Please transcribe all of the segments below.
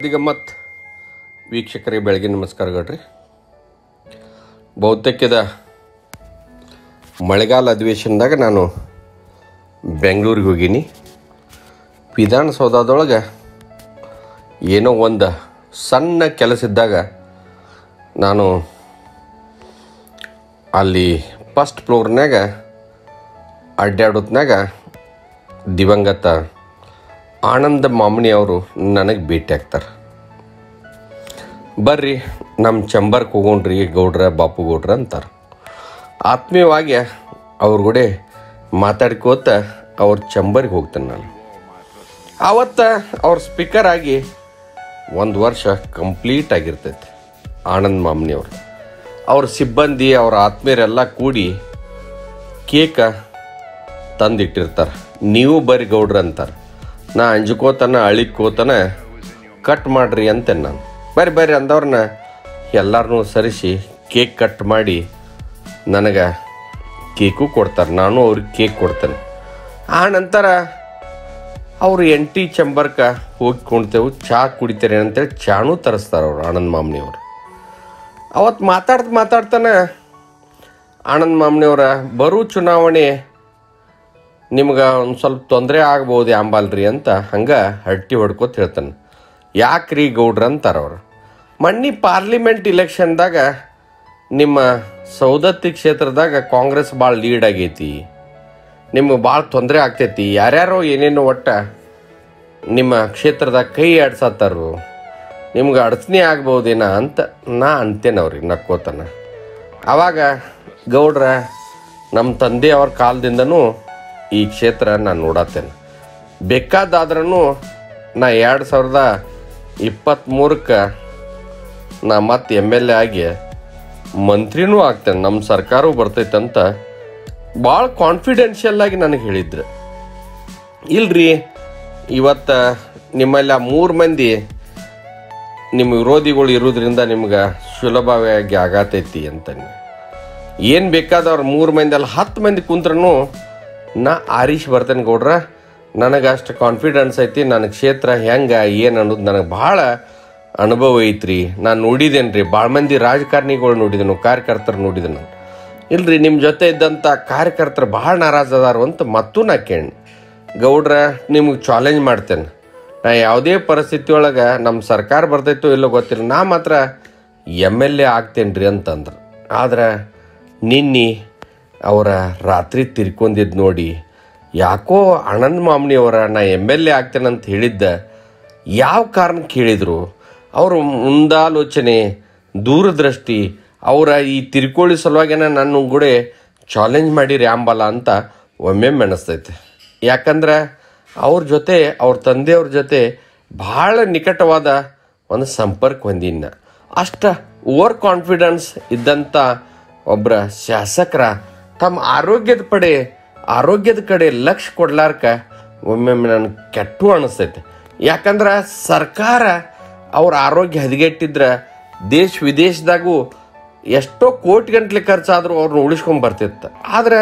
ದಿಗಮ್ಮತ್ ವೀಕ್ಷಕರಿಗೆ ಬೆಳಗ್ಗೆ ನಮಸ್ಕಾರಗಳ್ರಿ ಬಹುತೇಕದ ಮಳೆಗಾಲ ಅಧಿವೇಶನದಾಗ ನಾನು ಬೆಂಗಳೂರಿಗೆ ಹೋಗೀನಿ ವಿಧಾನಸೌಧದೊಳಗೆ ಏನೋ ಒಂದು ಸಣ್ಣ ಕೆಲಸ ಇದ್ದಾಗ ನಾನು ಅಲ್ಲಿ ಫಸ್ಟ್ ಫ್ಲೋರ್ನಾಗ ಅಡ್ಡಾಡೋತ್ನಾಗ ದಿವಂಗತ ಆನಂದ ಮಾಮನಿ ಅವರು ನನಗೆ ಭೇಟಿ ಆಗ್ತಾರೆ ಬರ್ರಿ ನಮ್ಮ ಚಂಬರ್ಗೆ ಹೋಗೋಣ್ರಿ ಗೌಡ್ರ ಬಾಪು ಗೌಡ್ರ ಅಂತಾರೆ ಆತ್ಮೀಯವಾಗಿ ಅವ್ರ ಕೂಡೆ ಮಾತಾಡ್ಕೋತ ಅವ್ರ ಚಂಬರ್ಗೆ ಹೋಗ್ತೇನೆ ನಾನು ಆವತ್ತು ಅವ್ರ ಸ್ಪೀಕರ್ ಆಗಿ ಒಂದು ವರ್ಷ ಕಂಪ್ಲೀಟ್ ಆಗಿರ್ತೈತೆ ಆನಂದ್ ಮಾಮನಿ ಅವರು ಅವ್ರ ಸಿಬ್ಬಂದಿ ಅವ್ರ ಆತ್ಮೀಯರೆಲ್ಲ ಕೂಡಿ ಕೇಕ ತಂದಿಟ್ಟಿರ್ತಾರೆ ನೀವು ಬರ್ರಿ ಗೌಡ್ರ ಅಂತಾರೆ ನಾ ಅಂಜ್ಕೋತನ ಅಳಿಕೋತನ ಕಟ್ ಮಾಡ್ರಿ ಅಂತೇನೆ ನಾನು ಬರ್ರಿ ಬರ್ರಿ ಅಂದವ್ರನ್ನ ಎಲ್ಲರನ್ನೂ ಸರಿಸಿ ಕೇಕ್ ಕಟ್ ಮಾಡಿ ನನಗೆ ಕೇಕು ಕೊಡ್ತಾರೆ ನಾನು ಅವ್ರಿಗೆ ಕೇಕ್ ಕೊಡ್ತೇನೆ ಆ ನಂತರ ಅವರು ಎಂಟಿ ಚಂಬರ್ಕ ಹೋಗಿ ಕುಣ್ತೇವೆ ಚಹಾ ಕುಡಿತಾರೆ ಅಂತೇಳಿ ಚಾನೂ ತರಿಸ್ತಾರೆ ಅವ್ರು ಆನಂದ್ ಮಾಮನಿ ಅವರು ಅವತ್ತು ಮಾತಾಡ್ತಾ ಮಾತಾಡ್ತಾನೆ ಆನಂದ್ ಮಾಮನಿಯವರ ಬರೋ ಚುನಾವಣೆ ನಿಮ್ಗೆ ಒಂದು ಸ್ವಲ್ಪ ತೊಂದರೆ ಆಗ್ಬೋದು ಯಾಂಬಲ್ರಿ ಅಂತ ಹಂಗೆ ಹಟ್ಟಿ ಹೊಡ್ಕೋತ ಹೇಳ್ತಾನೆ ಯಾಕ್ರಿ ಗೌಡ್ರ ಅಂತಾರೆ ಅವರು ಮಣ್ಣಿ ಪಾರ್ಲಿಮೆಂಟ್ ಇಲೆಕ್ಷನ್ದಾಗ ನಿಮ್ಮ ಸೌದತ್ತಿ ಕ್ಷೇತ್ರದಾಗ ಕಾಂಗ್ರೆಸ್ ಭಾಳ ಲೀಡ್ ಆಗೈತಿ ನಿಮ್ಗೆ ಭಾಳ ತೊಂದರೆ ಆಗ್ತೈತಿ ಯಾರ್ಯಾರೋ ಏನೇನೋ ಒಟ್ಟ ನಿಮ್ಮ ಕ್ಷೇತ್ರದಾಗ ಕೈ ಆಡ್ಸತ್ತಾರು ನಿಮ್ಗೆ ಅಡಚಣೆ ಆಗ್ಬೋದೇನ ಅಂತ ನಾ ಅಂತೇನೆ ಅವ್ರಿಗೆ ನಕ್ಕೋತಾನ ಆವಾಗ ಗೌಡ್ರ ನಮ್ಮ ತಂದೆ ಅವ್ರ ಕಾಲದಿಂದನೂ ಈ ಕ್ಷೇತ್ರ ನಾನು ನೋಡತ್ತೇನೆ ಬೇಕಾದಾದ್ರೂ ನಾ ಎರಡು ಸಾವಿರದ ಇಪ್ಪತ್ತ್ಮೂರಕ್ಕೆ ನಾ ಮತ್ತೆ ಎಮ್ ಎಲ್ ಎ ಆಗಿ ಮಂತ್ರಿನೂ ಆಗ್ತೇನೆ ನಮ್ಮ ಸರ್ಕಾರವೂ ಬರ್ತೈತೆ ಅಂತ ಭಾಳ ಕಾನ್ಫಿಡೆನ್ಷಿಯಲ್ ಆಗಿ ನನಗೆ ಹೇಳಿದ್ರು ಇಲ್ರಿ ಇವತ್ತು ನಿಮ್ಮಲ್ಲಿ ಆ ಮೂರು ಮಂದಿ ನಿಮ್ಮ ವಿರೋಧಿಗಳು ಇರೋದ್ರಿಂದ ನಿಮ್ಗೆ ಸುಲಭವಾಗಿ ಆಗತೈತಿ ಅಂತಾನೆ ಏನು ಬೇಕಾದವ್ರು ಮೂರು ಮಂದಿ ಅಲ್ಲ ಹತ್ತು ಮಂದಿ ಕುಂತ್ರೂ ನಾ ಆರೀಶ್ ಬರ್ತೇನೆ ಗೌಡ್ರ ನನಗೆ ಅಷ್ಟು ಕಾನ್ಫಿಡೆನ್ಸ್ ಐತಿ ನನ್ನ ಕ್ಷೇತ್ರ ಹೆಂಗೆ ಏನು ಅನ್ನೋದು ನನಗೆ ಭಾಳ ಅನುಭವ ಐತ್ರಿ ನಾನು ನೋಡಿದ್ದೇನೆ ರೀ ಭಾಳ ಮಂದಿ ರಾಜಕಾರಣಿಗಳು ನೋಡಿದೆನು ಕಾರ್ಯಕರ್ತರು ನೋಡಿದೆ ನಾನು ಇಲ್ರಿ ನಿಮ್ಮ ಜೊತೆ ಇದ್ದಂಥ ಕಾರ್ಯಕರ್ತರು ಭಾಳ ನಾರಾಜ್ ಅದಾರು ಅಂತ ಮತ್ತೂ ನಾ ಕೇಳಿ ಗೌಡ್ರ ನಿಮ್ಗೆ ಚಾಲೆಂಜ್ ಮಾಡ್ತೇನೆ ನಾ ಯಾವುದೇ ಪರಿಸ್ಥಿತಿ ಒಳಗೆ ನಮ್ಮ ಸರ್ಕಾರ ಬರ್ತೈತೋ ಇಲ್ಲೋ ಗೊತ್ತಿಲ್ಲ ನಾ ಮಾತ್ರ ಎಮ್ ಎಲ್ ಎ ಆಗ್ತೇನೆ ರೀ ಅಂತಂದ್ರೆ ಆದ್ರೆ ನಿನ್ನೆ ಅವರ ರಾತ್ರಿ ತಿರ್ಕೊಂಡಿದ್ದು ನೋಡಿ ಯಾಕೋ ಆನಂದ್ ಮಾಮನಿ ಅವರ ನಾ ಎಮ್ ಎಲ್ ಎ ಆಗ್ತೇನೆ ಅಂತ ಹೇಳಿದ್ದ ಯಾವ ಕಾರಣಕ್ಕೆ ಹೇಳಿದರು ಅವರು ಮುಂದಾಲೋಚನೆ ದೂರದೃಷ್ಟಿ ಅವರ ಈ ತಿರ್ಕೊಳ್ಳಿ ಸಲುವಾಗಿನ ನನ್ನ ಕೂಡ ಚಾಲೆಂಜ್ ಮಾಡಿರಿ ಅಂಬಲ್ಲ ಅಂತ ಒಮ್ಮೆ ಅನಿಸ್ತೈತೆ ಯಾಕಂದ್ರೆ ಅವ್ರ ಜೊತೆ ಅವ್ರ ತಂದೆಯವ್ರ ಜೊತೆ ಭಾಳ ನಿಕಟವಾದ ಒಂದು ಸಂಪರ್ಕ ಹೊಂದಿನ ಅಷ್ಟ ಓವರ್ ಕಾನ್ಫಿಡೆನ್ಸ್ ಇದ್ದಂಥ ಒಬ್ಬರ ಶಾಸಕರ ತಮ್ಮ ಆರೋಗ್ಯದ ಪಡೆ ಆರೋಗ್ಯದ ಕಡೆ ಲಕ್ಷ್ಯ ಕೊಡ್ಲಾರ್ಕ ಒಮ್ಮೊಮ್ಮೆ ನನಗೆ ಕೆಟ್ಟು ಅನಿಸ್ತೈತೆ ಯಾಕಂದ್ರೆ ಸರ್ಕಾರ ಅವ್ರ ಆರೋಗ್ಯ ಹದಗೆಟ್ಟಿದ್ರೆ ದೇಶ ವಿದೇಶದಾಗೂ ಎಷ್ಟೋ ಕೋಟಿ ಗಂಟ್ಲೆ ಖರ್ಚಾದರೂ ಅವ್ರನ್ನ ಉಳಿಸ್ಕೊಂಡ್ ಬರ್ತಿತ್ತು ಆದ್ರೆ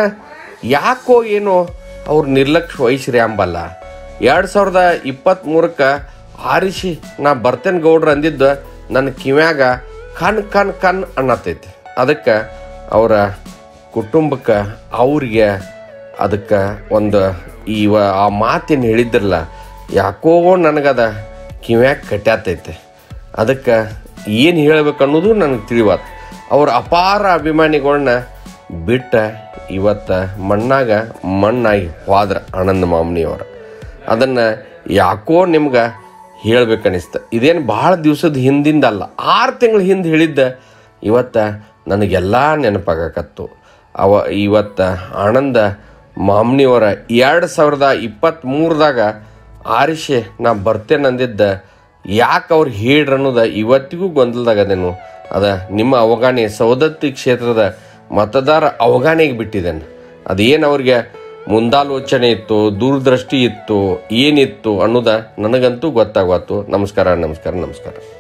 ಯಾಕೋ ಏನೋ ಅವ್ರ ನಿರ್ಲಕ್ಷ್ಯ ವಹಿಸ್ರಿ ಅಂಬಲ್ಲ ಎರಡು ಸಾವಿರದ ಇಪ್ಪತ್ತ್ಮೂರಕ್ಕೆ ಆರಿಸಿ ನಾ ಬರ್ತೇನೆ ಗೌಡ್ರು ಅಂದಿದ್ದು ನನ್ನ ಕಿವ್ಯಾಗ ಕಣ್ ಕಣ್ ಕಣ್ ಅನ್ನತೈತಿ ಅದಕ್ಕೆ ಅವರ ಕುಟುಂಬಕ್ಕೆ ಅವ್ರಿಗೆ ಅದಕ್ಕೆ ಒಂದು ಇವ ಆ ಮಾತೇನು ಹೇಳಿದ್ರಲ್ಲ ಯಾಕೋ ನನಗದ ಕಿವ್ಯಾಗ ಕಟ್ಯಾತೈತೆ ಅದಕ್ಕೆ ಏನು ಹೇಳ್ಬೇಕು ಅನ್ನೋದು ನನಗೆ ತಿಳಿವಾತು ಅವ್ರ ಅಪಾರ ಅಭಿಮಾನಿಗಳನ್ನ ಬಿಟ್ಟ ಇವತ್ತು ಮಣ್ಣಾಗ ಮಣ್ಣಾಗಿ ಹೋದ್ರ ಆನಂದ ಮಾಮನಿಯವರು ಅದನ್ನು ಯಾಕೋ ನಿಮ್ಗೆ ಹೇಳ್ಬೇಕನ್ನಿಸ್ತ ಇದೇನು ಭಾಳ ದಿವಸದ ಹಿಂದಿಂದ ಅಲ್ಲ ಆರು ತಿಂಗಳ ಹಿಂದೆ ಹೇಳಿದ್ದ ಇವತ್ತು ನನಗೆಲ್ಲ ನೆನಪಾಗಕತ್ತು ಅವ ಇವತ್ತು ಆನಂದ ಮಾಮನಿಯವರ ಎರಡು ಸಾವಿರದ ಇಪ್ಪತ್ತ್ಮೂರದಾಗ ಆರಿಷೆ ನಾ ಬರ್ತೇನೆ ಅಂದಿದ್ದ ಯಾಕೆ ಅವ್ರು ಹೇಳ್ರಿ ಅನ್ನೋದು ಇವತ್ತಿಗೂ ಗೊಂದಲದಾಗದೇನು ಅದ ನಿಮ್ಮ ಅವಗಾಹನೆ ಸೌದತ್ತಿ ಕ್ಷೇತ್ರದ ಮತದಾರ ಅವಗಾಹನೆಗೆ ಬಿಟ್ಟಿದ್ದೇನೆ ಅದೇನು ಅವ್ರಿಗೆ ಮುಂದಾಲೋಚನೆ ಇತ್ತು ದೂರದೃಷ್ಟಿ ಇತ್ತು ಏನಿತ್ತು ಅನ್ನೋದ ನನಗಂತೂ ಗೊತ್ತಾಗತ್ತು ನಮಸ್ಕಾರ ನಮಸ್ಕಾರ ನಮಸ್ಕಾರ